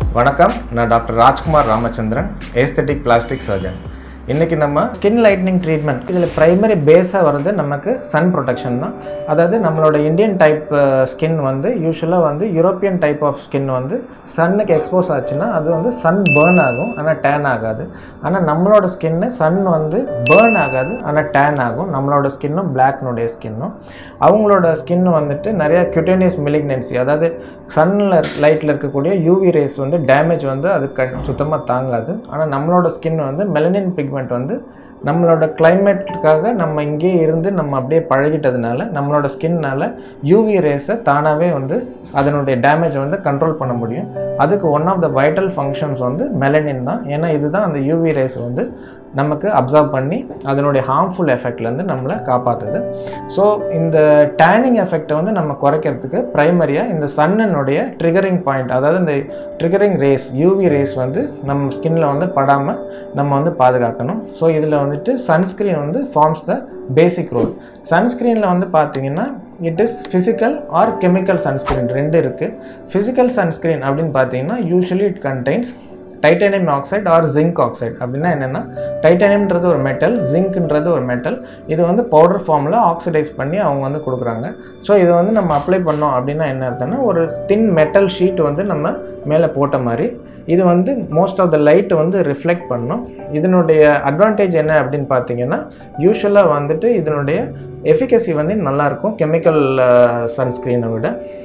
வணக்கம் நான் doctor Rajkumar Ramachandran aesthetic plastic surgeon இன்றைக்கி நம்ம ஸ்கின் லைட்னிங் ட்ரீட்மெண்ட் இதில் ப்ரைமரி பேஸாக வர்றது நமக்கு சன் ப்ரொடெக்ஷன் தான் அதாவது நம்மளோட இந்தியன் டைப் ஸ்கின் வந்து யூஸ்வலாக வந்து யூரோப்பியன் டைப் ஆஃப் ஸ்கின் வந்து சன்னுக்கு எக்ஸ்போஸ் ஆச்சுன்னா அது வந்து சன் பேர்ன் ஆகும் ஆனால் டேன் ஆகாது ஆனால் நம்மளோட ஸ்கின்னு சன் வந்து பேர்ன் ஆகாது ஆனால் டேன் ஆகும் நம்மளோட ஸ்கின்னும் பிளாக்னுடைய ஸ்கின்னும் அவங்களோட ஸ்கின் வந்துட்டு நிறைய கியூட்டேனியஸ் மிலிக்னன்சி அதாவது சன்னில் லைட்டில் இருக்கக்கூடிய யூவி ரேஸ் வந்து டேமேஜ் வந்து அது க சுத்தமாக தாங்காது ஆனால் நம்மளோட ஸ்கின் வந்து மெலனின் பிக்மெண்ட் வந்து நம்மளோட கிளைமேட்டுக்காக நம்ம இங்கேயே இருந்து நம்ம அப்படியே பழகிட்டதுனால நம்மளோட ஸ்கின்னால் யூவி ரேஸை தானாகவே வந்து அதனுடைய டேமேஜை வந்து கண்ட்ரோல் பண்ண முடியும் அதுக்கு one of the vital functions வந்து மெலனின் தான் ஏன்னா இதுதான் அந்த யூவி ரேஸ் வந்து நமக்கு அப்சர்வ் பண்ணி அதனுடைய ஹார்ம்ஃபுல் எஃபெக்ட்லேருந்து நம்மளை காப்பாற்றுது ஸோ இந்த டேனிங் எஃபெக்டை வந்து நம்ம குறைக்கிறதுக்கு ப்ரைமரியாக இந்த சன்னனுடைய ட்ரிகரிங் பாயிண்ட் அதாவது இந்த ட்ரிகரிங் ரேஸ் யூவி ரேஸ் வந்து நம்ம ஸ்கின்ல வந்து படாமல் நம்ம வந்து பாதுகாக்கணும் ஸோ இதில் வந்துட்டு சன்ஸ்க்ரீன் வந்து ஃபார்ம்ஸ் த பேசிக் ரோல் சன்ஸ்க்ரீனில் வந்து பார்த்தீங்கன்னா it is physical or chemical sunscreen ரெண்டு இருக்குது ஃபிசிக்கல் சன்ஸ்க்ரீன் அப்படின்னு பார்த்தீங்கன்னா usually it contains titanium oxide or zinc oxide அப்படின்னா என்னென்னா டைட்டானியம்ன்றது ஒரு மெட்டல் ஜிங்க்ன்றது ஒரு மெட்டல் இது வந்து பவுடர் ஃபார்மில் ஆக்சிடைஸ் பண்ணி அவங்க வந்து கொடுக்குறாங்க ஸோ இதை வந்து நம்ம அப்ளை பண்ணோம் அப்படின்னா என்ன அர்த்தம்னா ஒரு தின் மெட்டல் ஷீட் வந்து நம்ம மேலே போட்ட மாதிரி இது வந்து மோஸ்ட் ஆஃப் த லைட் வந்து ரிஃப்ளெக்ட் பண்ணும் இதனுடைய அட்வான்டேஜ் என்ன அப்படின்னு பார்த்தீங்கன்னா யூஸ்வலாக வந்துட்டு இதனுடைய எஃபிகசி வந்து நல்லாயிருக்கும் கெமிக்கல் சன்ஸ்க்ரீனை விட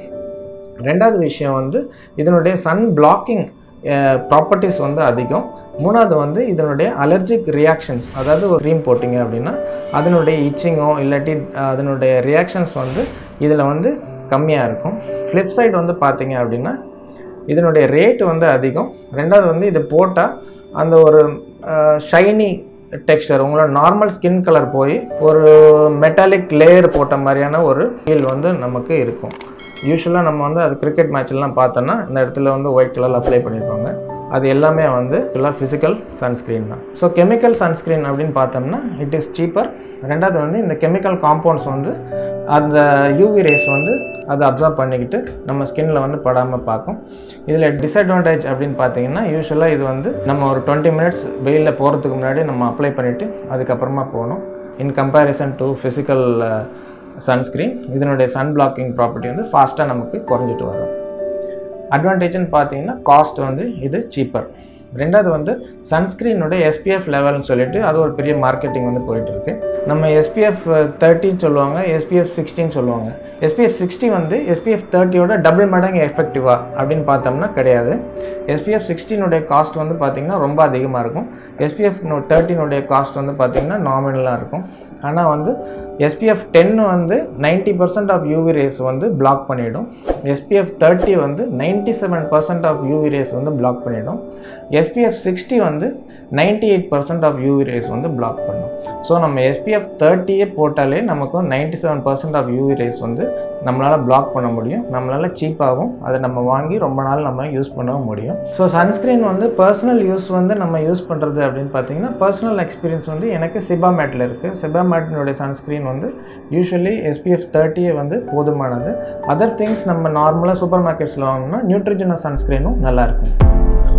ரெண்டாவது விஷயம் வந்து இதனுடைய சன் பிளாக்கிங் ப்ராப்பர்ட்டிஸ் வந்து அதிகம் மூணாவது வந்து இதனுடைய அலர்ஜிக் ரியாக்ஷன்ஸ் அதாவது ஒரு க்ரீம் போட்டிங்க அப்படின்னா அதனுடைய இச்சிங்கோ இல்லாட்டி அதனுடைய ரியாக்ஷன்ஸ் வந்து இதில் வந்து கம்மியாக இருக்கும் ஃப்ளிப் சைடு வந்து பார்த்தீங்க அப்படின்னா இதனுடைய ரேட் வந்து அதிகம் ரெண்டாவது வந்து இது போட்டால் அந்த ஒரு ஷைனி டெக்ஸ்டர் உங்களோட நார்மல் ஸ்கின் கலர் போய் ஒரு மெட்டாலிக் லேயர் போட்ட மாதிரியான ஒரு ஃபீல் வந்து நமக்கு இருக்கும் யூஸ்வலாக நம்ம வந்து அது கிரிக்கெட் மேட்ச்லாம் பார்த்தோன்னா இந்த இடத்துல வந்து ஒயிட் கலரில் அப்ளை பண்ணியிருப்பாங்க அது எல்லாமே வந்து ஃபுல்லாக ஃபிசிக்கல் சன்ஸ்க்ரீன் தான் ஸோ கெமிக்கல் சன்ஸ்க்ரீன் அப்படின்னு பார்த்தோம்னா இட் இஸ் சீப்பர் ரெண்டாவது வந்து இந்த கெமிக்கல் காம்பவுண்ட்ஸ் வந்து அந்த யூவி ரேஸ் வந்து அதை அப்சர்வ் பண்ணிக்கிட்டு நம்ம ஸ்கின்னில் வந்து படாமல் பார்க்கும் இதில் டிஸ்அட்வான்டேஜ் அப்படின்னு பார்த்தீங்கன்னா யூஸ்வலாக இது வந்து நம்ம ஒரு டுவெண்ட்டி மினிட்ஸ் வெயிலில் போகிறதுக்கு முன்னாடி நம்ம அப்ளை பண்ணிவிட்டு அதுக்கப்புறமா போகணும் in comparison to physical sunscreen இதனுடைய சன் பிளாக்கிங் ப்ராப்பர்ட்டி வந்து ஃபாஸ்ட்டாக நமக்கு குறைஞ்சிட்டு வரும் அட்வான்டேஜ்னு பார்த்தீங்கன்னா காஸ்ட் வந்து இது சீப்பர் ரெண்டாவது வந்து சன்ஸ்க்ரீனுடைய எஸ்பிஎஃப் லெவல்னு சொல்லிட்டு அது ஒரு பெரிய மார்க்கெட்டிங் வந்து போயிட்டு இருக்கு நம்ம எஸ்பிஎஃப் தேர்ட்டின்னு சொல்லுவாங்க எஸ்பிஎஃப் சிக்ஸ்டின்னு சொல்லுவாங்க எஸ்பிஎஃப் சிக்ஸ்டி வந்து எஸ்பிஎஃப் தேர்ட்டியோட டபுள் மடங்கு எஃபெக்டிவா அப்படின்னு பார்த்தோம்னா கிடையாது எஸ்பிஎஃப் சிக்ஸ்டீனுடைய காஸ்ட் வந்து பார்த்திங்கன்னா ரொம்ப அதிகமாக இருக்கும் எஸ்பிஎஃப் தேர்ட்டினுடைய காஸ்ட் வந்து பார்த்திங்கன்னா நாமினலாக இருக்கும் ஆனால் வந்து எஸ்பிஎஃப் டென்னு வந்து ninety percent of UV rays வந்து பிளாக் பண்ணிவிடும் எஸ்பிஎஃப் தேர்ட்டி வந்து ninety seven percent of UV rays வந்து பிளாக் பண்ணிவிடும் எஸ்பிஎஃப் சிக்ஸ்டி வந்து ninety eight percent of UV rays வந்து பிளாக் பண்ணும் ஸோ நம்ம எஸ்பிஎஃப் தேர்ட்டியே போட்டாலே நமக்கு ninety seven percent of UV rays வந்து நம்மளால் பிளாக் பண்ண முடியும் நம்மளால் சீப்பாகவும் அதை நம்ம வாங்கி ரொம்ப நாள் நம்ம யூஸ் பண்ணவும் முடியும் ஸோ சன்ஸ்க்ரீன் வந்து பர்சனல் யூஸ் வந்து நம்ம யூஸ் பண்ணுறது அப்படின்னு பார்த்தீங்கன்னா பர்சனல் எக்ஸ்பீரியன்ஸ் வந்து எனக்கு சிபாமேட்டில் இருக்குது சிபாமேட்டினுடைய சன்ஸ்க்ரீன் வந்து யூஸ்வலி எஸ்பிஎஃப் தேர்ட்டியே வந்து போதுமானது அதர் திங்ஸ் நம்ம நார்மலாக சூப்பர் மார்க்கெட்ஸில் வாங்கினா நியூட்ரிஜனஸ் சன்ஸ்க்ரீனும் நல்லாயிருக்கும்